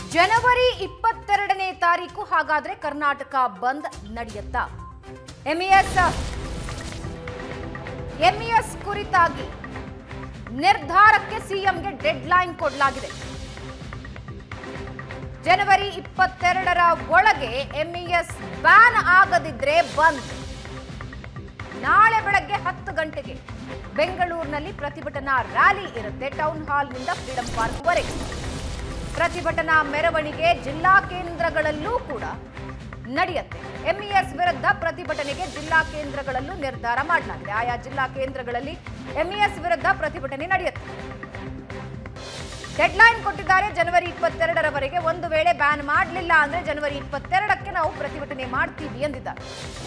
ಜನವರಿ ಇಪ್ಪತ್ತೆರಡನೇ ತಾರೀಕು ಹಾಗಾದ್ರೆ ಕರ್ನಾಟಕ ಬಂದ್ ನಡೆಯುತ್ತಾ ಎಂಇಎಸ್ ಎಂಇಎಸ್ ಕುರಿತಾಗಿ ನಿರ್ಧಾರಕ್ಕೆ ಸಿಎಂಗೆ ಡೆಡ್ ಲೈನ್ ಕೊಡಲಾಗಿದೆ ಜನವರಿ ಇಪ್ಪತ್ತೆರಡರ ಒಳಗೆ ಎಂಇಎಸ್ ಬ್ಯಾನ್ ಆಗದಿದ್ರೆ ಬಂದ್ ನಾಳೆ ಬೆಳಗ್ಗೆ ಹತ್ತು ಗಂಟೆಗೆ ಬೆಂಗಳೂರಿನಲ್ಲಿ ಪ್ರತಿಭಟನಾ ರ್ಯಾಲಿ ಇರುತ್ತೆ ಟೌನ್ ಹಾಲ್ನಿಂದ ಫ್ರೀಡಂ ಪಾರ್ಕ್ವರೆಗೆ ಪ್ರತಿಭಟನಾ ಮೆರವಣಿಗೆ ಜಿಲ್ಲಾ ಕೇಂದ್ರಗಳಲ್ಲೂ ಕೂಡ ನಡೆಯುತ್ತೆ ಎಂಇಎಸ್ ವಿರುದ್ಧ ಪ್ರತಿಭಟನೆಗೆ ಜಿಲ್ಲಾ ಕೇಂದ್ರಗಳಲ್ಲೂ ನಿರ್ಧಾರ ಮಾಡಲಾಗಿದೆ ಆಯಾ ಜಿಲ್ಲಾ ಕೇಂದ್ರಗಳಲ್ಲಿ ಎಂಇಎಸ್ ವಿರುದ್ಧ ಪ್ರತಿಭಟನೆ ನಡೆಯುತ್ತೆ ಡೆಡ್ಲೈನ್ ಕೊಟ್ಟಿದ್ದಾರೆ ಜನವರಿ ಇಪ್ಪತ್ತೆರಡರವರೆಗೆ ಒಂದು ವೇಳೆ ಬ್ಯಾನ್ ಮಾಡಲಿಲ್ಲ ಅಂದ್ರೆ ಜನವರಿ ಇಪ್ಪತ್ತೆರಡಕ್ಕೆ ನಾವು ಪ್ರತಿಭಟನೆ ಮಾಡ್ತೀವಿ ಎಂದಿದ್ದಾರೆ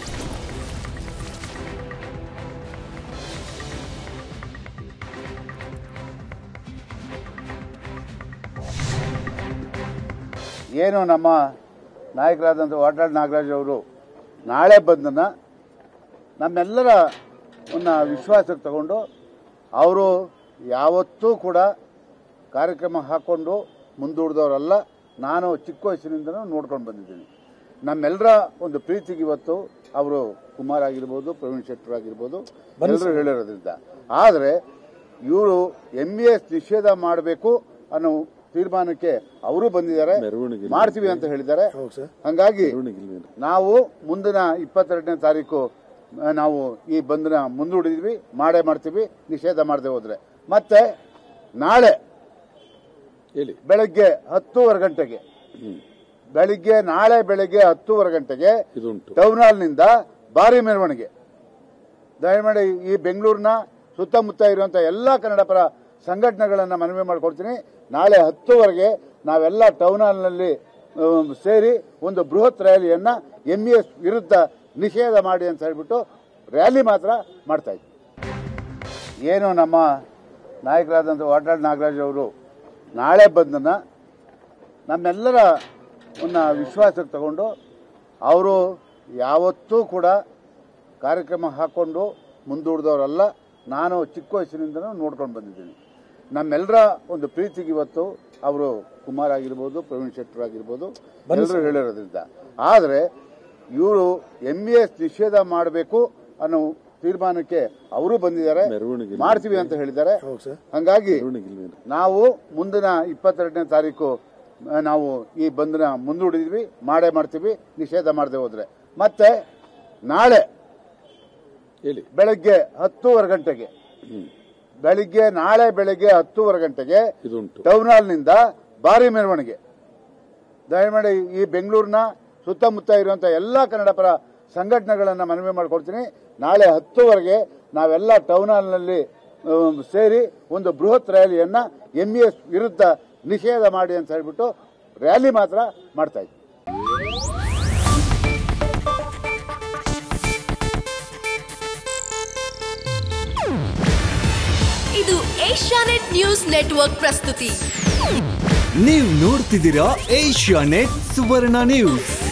ಏನು ನಮ್ಮ ನಾಯಕರಾದಂಥ ವಾಟಾಳ್ ನಾಗರಾಜ್ ಅವರು ನಾಳೆ ಬಂದನ್ನ ನಮ್ಮೆಲ್ಲರ ಒಂದು ವಿಶ್ವಾಸಕ್ಕೆ ತಗೊಂಡು ಅವರು ಯಾವತ್ತೂ ಕೂಡ ಕಾರ್ಯಕ್ರಮ ಹಾಕ್ಕೊಂಡು ಮುಂದೂಡಿದವರಲ್ಲ ನಾನು ಚಿಕ್ಕ ವಯಸ್ಸಿನಿಂದನೂ ನೋಡ್ಕೊಂಡು ಬಂದಿದ್ದೀನಿ ನಮ್ಮೆಲ್ಲರ ಒಂದು ಪ್ರೀತಿಗೆ ಇವತ್ತು ಅವರು ಕುಮಾರ್ ಆಗಿರ್ಬೋದು ಪ್ರವೀಣ್ ಶೆಟ್ಟರ್ ಆಗಿರ್ಬೋದು ಎಲ್ಲರೂ ಹೇಳಿರೋದ್ರಿಂದ ಆದರೆ ಇವರು ಎಂ ಎಸ್ ನಿಷೇಧ ಮಾಡಬೇಕು ಅನ್ನೋ ತೀರ್ಮಾನಕ್ಕೆ ಅವರು ಬಂದಿದ್ದಾರೆ ಮೆರವಣಿಗೆ ಮಾಡ್ತೀವಿ ಅಂತ ಹೇಳಿದ್ದಾರೆ ಹಂಗಾಗಿ ನಾವು ಮುಂದಿನ ಇಪ್ಪತ್ತೆರಡನೇ ತಾರೀಕು ಆ, ನಾವು ಈ ಬಂಧನ ಮುಂದೂಡಿದ್ವಿ ಮಾಡೇ ಮಾಡ್ತೀವಿ ನಿಷೇಧ ಮಾಡದೆ ಹೋದ್ರೆ ಮತ್ತೆ ನಾಳೆ ಹೇಳಿ ಬೆಳಗ್ಗೆ ಹತ್ತೂವರೆ ಗಂಟೆಗೆ ಬೆಳಿಗ್ಗೆ ನಾಳೆ ಬೆಳಗ್ಗೆ ಹತ್ತೂವರೆ ಗಂಟೆಗೆ ಇದುಂಟು ಟೌನ್ ಹಾಲ್ನಿಂದ ಭಾರಿ ಮೆರವಣಿಗೆ ದಯಮಾಡಿ ಈ ಬೆಂಗಳೂರಿನ ಸುತ್ತಮುತ್ತ ಇರುವಂತಹ ಎಲ್ಲ ಕನ್ನಡ ಪರ ಸಂಘಟನೆಗಳನ್ನ ಮನವಿ ಮಾಡ್ಕೊಡ್ತೀನಿ ನಾಳೆ ಹತ್ತುವರೆಗೆ ನಾವೆಲ್ಲ ಟೌನ್ ಹಾಲ್ನಲ್ಲಿ ಆಮ್, ಸೇರಿ ಒಂದು ಬೃಹತ್ ರ್ಯಾಲಿಯನ್ನ ಎಂಇಎಸ್ ವಿರುದ್ಧ ನಿಷೇಧ ಮಾಡಿ ಅಂತ ಹೇಳ್ಬಿಟ್ಟು ರ್ಯಾಲಿ ಮಾತ್ರ ಮಾಡ್ತಾ ಇದ್ವಿ ಏನು ನಮ್ಮ ನಾಯಕರಾದಂಥ ವಾಟಾಳ್ ನಾಗರಾಜ್ ಅವರು ನಾಳೆ ಬಂದನ್ನ ನಮ್ಮೆಲ್ಲರ ಒಂದು ವಿಶ್ವಾಸಕ್ಕೆ ತಗೊಂಡು ಅವರು ಯಾವತ್ತೂ ಕೂಡ ಕಾರ್ಯಕ್ರಮ ಹಾಕ್ಕೊಂಡು ಮುಂದೂಡಿದವರಲ್ಲ ನಾನು ಚಿಕ್ಕ ವಯಸ್ಸಿನಿಂದನೂ ನೋಡ್ಕೊಂಡು ಬಂದಿದ್ದೀನಿ ನಮ್ಮೆಲ್ಲರ ಒಂದು ಪ್ರೀತಿಗೆ ಇವತ್ತು ಅವರು ಕುಮಾರ್ ಆಗಿರ್ಬೋದು ಪ್ರವೀಣ್ ಶೆಟ್ಟರ್ ಆಗಿರ್ಬೋದು ಎಲ್ಲರೂ ಹೇಳಿರೋದ್ರಿಂದ ಆದರೆ ಇವರು ಎಂ ಎಸ್ ನಿಷೇಧ ಮಾಡಬೇಕು ಅನ್ನೋ ತೀರ್ಮಾನಕ್ಕೆ ಅವರು ಬಂದಿದ್ದಾರೆ ಮೆರವಣಿಗೆ ಮಾಡ್ತೀವಿ ಅಂತ ಹೇಳಿದ್ದಾರೆ ಹಂಗಾಗಿ ಮೆರವಣಿಗೆ ನಾವು ಮುಂದಿನ ಇಪ್ಪತ್ತೆರಡನೇ ತಾರೀಕು ಆ, ನಾವು ಈ ಬಂಧನ ಮುಂದೂಡಿದ್ವಿ ಮಾಡೇ ಮಾಡ್ತೀವಿ ನಿಷೇಧ ಮಾಡದೆ ಹೋದ್ರೆ ಮತ್ತೆ ನಾಳೆ ಹೇಳಿ ಬೆಳಗ್ಗೆ ಹತ್ತೂವರೆ ಗಂಟೆಗೆ ಬೆಳಿಗ್ಗೆ ನಾಳೆ ಬೆಳಗ್ಗೆ ಹತ್ತೂವರೆ ಗಂಟೆಗೆ ಇದುಂಟು ಟೌನ್ ಹಾಲ್ನಿಂದ ಭಾರಿ ಮೆರವಣಿಗೆ ದಯಮಾಡಿ ಈ ಬೆಂಗಳೂರಿನ ಸುತ್ತಮುತ್ತ ಇರುವಂತಹ ಎಲ್ಲ ಕನ್ನಡ ಪರ ಸಂಘಟನೆಗಳನ್ನ ಮನವಿ ಮಾಡ್ಕೊಡ್ತೀನಿ ನಾಳೆ ಹತ್ತುವರೆಗೆ ನಾವೆಲ್ಲ ಟೌನ್ ಹಾಲ್ನಲ್ಲಿ ಆಮ್, ಸೇರಿ ಒಂದು ಬೃಹತ್ ರ್ಯಾಲಿಯನ್ನ ಎಂಇಎಸ್ ವಿರುದ್ಧ ನಿಷೇಧ ಮಾಡಿ ಅಂತ ಹೇಳ್ಬಿಟ್ಟು ರ್ಯಾಲಿ ಮಾತ್ರ ಮಾಡ್ತಾ ಇದ್ವಿ ಇದು ಏಷ್ಯಾನೆಟ್ ನ್ಯೂಸ್ ನೆಟ್ವರ್ಕ್ ಪ್ರಸ್ತುತಿ ನೀವು ನೋಡ್ತಿದ್ದೀರಾ ಏಷ್ಯಾ ನೆಟ್ ಸುವರ್ಣ ನ್ಯೂಸ್